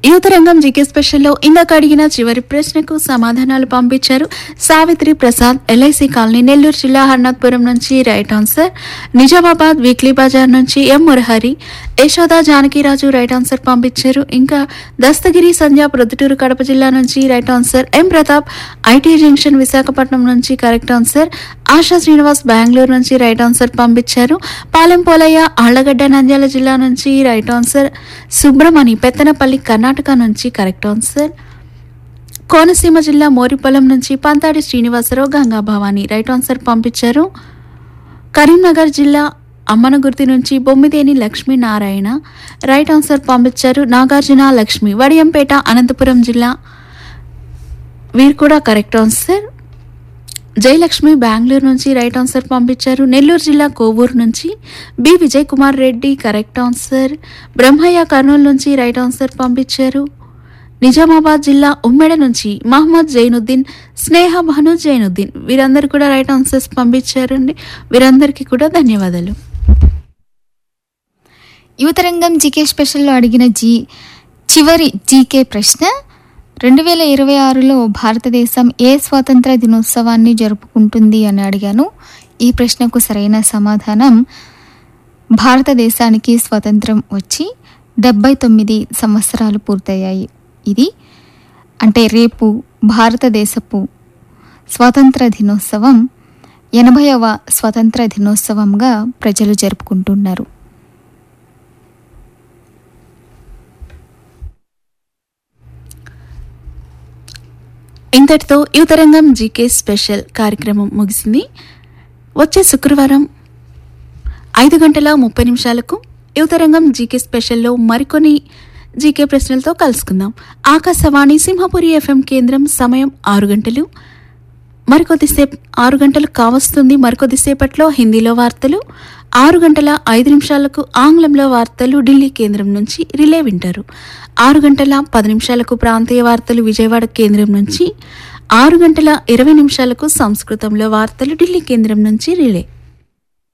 యువత రంగం జీకే స్పెషల్లో ఇందాక అడిగిన చివరి ప్రశ్నకు సమాధానాలు పంపించారు సావిత్రి ప్రసాద్ ఎల్ఐసి కాలనీ నెల్లూరు జిల్లా హర్నాథ్పురం నుంచి right answer Nizamabad weekly bazaar నుంచి M Murahari Yashoda Janakiraju right answer పంపించారు ఇంకా దస్తగిరి సంధ్య ప్రొద్దుటూరు కడప జిల్లా నుంచి right answer M Pratap IT junction Visakhapatnam నుంచి కరెక్ట్ ఆన్సర్ ఆశా శ్రీనివాస్ బెంగళూరు నుంచి రైట్ ఆన్సర్ పంపించారు పాలెం పోలయ్య ఆళ్లగడ్డ నంద్యాల జిల్లా నుంచి రైట్ ఆన్సర్ సుబ్రమణి పెత్తనపల్లి కర్ణాటక నుంచి కరెక్ట్ ఆన్సర్ కోనసీమ జిల్లా మోరిపొలం నుంచి పంతాడి శ్రీనివాసరావు గంగా భవాని రైట్ ఆన్సర్ పంపించారు కరీంనగర్ జిల్లా అమ్మనగుర్తి నుంచి బొమ్మిదేని లక్ష్మీనారాయణ రైట్ ఆన్సర్ పంపించారు నాగార్జున లక్ష్మి వడియంపేట అనంతపురం జిల్లా వీరు కూడా కరెక్ట్ ఆన్సర్ జయలక్ష్మి బెంగళూరు నుంచి రైట్ ఆన్సర్ పంపించారు నెల్లూరు జిల్లా కోవూరు నుంచి B Vijay Kumar Reddy correct answer Brahmaiah Kurnool నుంచి రైట్ ఆన్సర్ పంపించారు నిజామాబాద్ జిల్లా ఉమ్మెడ నుంచి మహమ్మద్ జైనుద్దీన్ స్నేహ భాను జైనుద్దీన్ వీరందరూ కూడా రైట్ ఆన్సర్స్ పంపించారండి వీరందరికీ కూడా ధన్యవాదాలు యువతరంగం జీకే స్పెషల్లో అడిగిన జీ చివరి జీకే ప్రశ్న రెండు వేల ఇరవై ఆరులో భారతదేశం ఏ స్వాతంత్ర దినోత్సవాన్ని జరుపుకుంటుంది అని అడిగాను ఈ ప్రశ్నకు సరైన సమాధానం భారతదేశానికి స్వతంత్రం వచ్చి డెబ్బై తొమ్మిది సంవత్సరాలు పూర్తయ్యాయి ఇది అంటే రేపు భారతదేశపు స్వాతంత్ర దినోత్సవం ఎనభైవ స్వతంత్ర దినోత్సవంగా ప్రజలు జరుపుకుంటున్నారు ఇంతటితో యువతరంగం జీకే స్పెషల్ కార్యక్రమం ముగిసింది వచ్చే శుక్రవారం ఐదు గంటల ముప్పై నిమిషాలకు యువతరంగం జీకే స్పెషల్లో మరికొన్ని జీకే ప్రశ్నలతో కలుసుకుందాం ఆకాశవాణి సింహపురి ఎఫ్ఎం కేంద్రం సమయం ఆరు గంటలు మరికొద్దిసేపు ఆరు గంటలు కావస్తుంది మరికొద్దిసేపట్లో హిందీలో వార్తలు ఆరు గంటల ఐదు నిమిషాలకు ఆంగ్లంలో వార్తలు ఢిల్లీ కేంద్రం నుంచి రిలే వింటారు ఆరు గంటల పది నిమిషాలకు ప్రాంతీయ వార్తలు విజయవాడ కేంద్రం నుంచి ఆరు గంటల ఇరవై నిమిషాలకు సంస్కృతంలో వార్తలు ఢిల్లీ కేంద్రం నుంచి రిలే